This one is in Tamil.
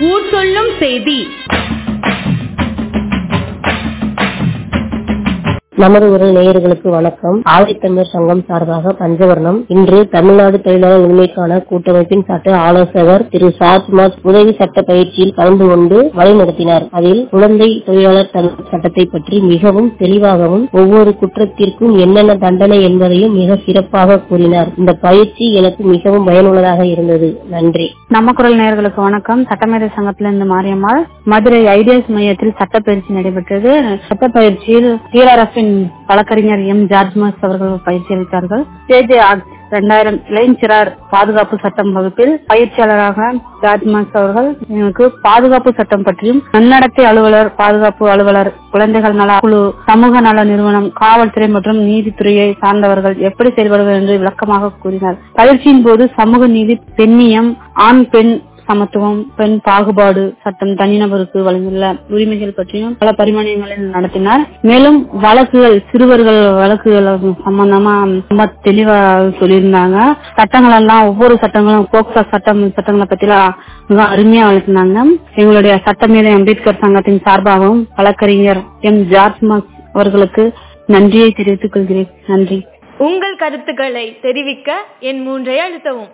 ஊர் சொல்லும் செய்தி நமது உரல் நேயர்களுக்கு வணக்கம் ஆதித்தமிழர் சங்கம் சார்பாக பஞ்சவர்ணம் இன்று தமிழ்நாடு தொழிலாளர் உரிமைக்கான கூட்டமைப்பின் சட்ட ஆலோசகர் திரு சாஜ்மாஸ் உதவி சட்ட பயிற்சியில் கலந்து கொண்டு வழிநடத்தினார் அதில் குழந்தை தொழிலாளர் தடுப்பு சட்டத்தை பற்றி மிகவும் தெளிவாகவும் ஒவ்வொரு குற்றத்திற்கும் என்னென்ன தண்டனை என்பதையும் மிக சிறப்பாக கூறினார் இந்த பயிற்சி எனக்கு மிகவும் பயனுள்ளதாக இருந்தது நன்றி நம்ம குரல் நேயர்களுக்கு வணக்கம் சட்டமேதை சங்கத்திலிருந்து மாரியம்மாள் மதுரை ஐடிஎஸ் மையத்தில் சட்டப்பயிற்சி நடைபெற்றது சட்டப்பயிற்சியில் டிஆர்எஃபின் வழக்கறிஞர் எம் ஜார்ஜ்மாஸ் அவர்கள் பயிற்சி அளித்தார்கள் ஜேஜே இரண்டாயிரம் இளைஞரார் பாதுகாப்பு சட்டம் வகுப்பில் பயிற்சியாளராக ஜார்ஜ்மாஸ் அவர்கள் எனக்கு பாதுகாப்பு சட்டம் பற்றியும் நன்னடத்தை அலுவலர் பாதுகாப்பு அலுவலர் குழந்தைகள் நல குழு சமூக நல நிறுவனம் காவல்துறை மற்றும் நீதித்துறையை சார்ந்தவர்கள் எப்படி செயல்படுவது என்று விளக்கமாக கூறினார் பயிற்சியின் போது சமூக நீதி பெண்ணியம் ஆண் பெண் சமத்துவம் பெண் பாகுபாடு சட்டம் தனிநபருக்கு வழங்கியுள்ள உரிமைகள் பற்றியும் பல பரிமாணங்களில் நடத்தினார் மேலும் வழக்குகள் சிறுவர்கள் வழக்குகள் சம்பந்தமா ரொம்ப தெளிவா சொல்லியிருந்தாங்க சட்டங்கள் எல்லாம் ஒவ்வொரு சட்டங்களும் போக்சோ சட்டம் சட்டங்களை பத்தி மிக அருமையா வளர்த்தினாங்க எங்களுடைய சட்டமேதை அம்பேத்கர் சங்கத்தின் சார்பாகவும் வழக்கறிஞர் எம் ஜார்ஜ் மார்க்ஸ் அவர்களுக்கு நன்றியை தெரிவித்துக் கொள்கிறேன் நன்றி உங்கள் கருத்துக்களை தெரிவிக்க என் மூன்றை அழுத்தவும்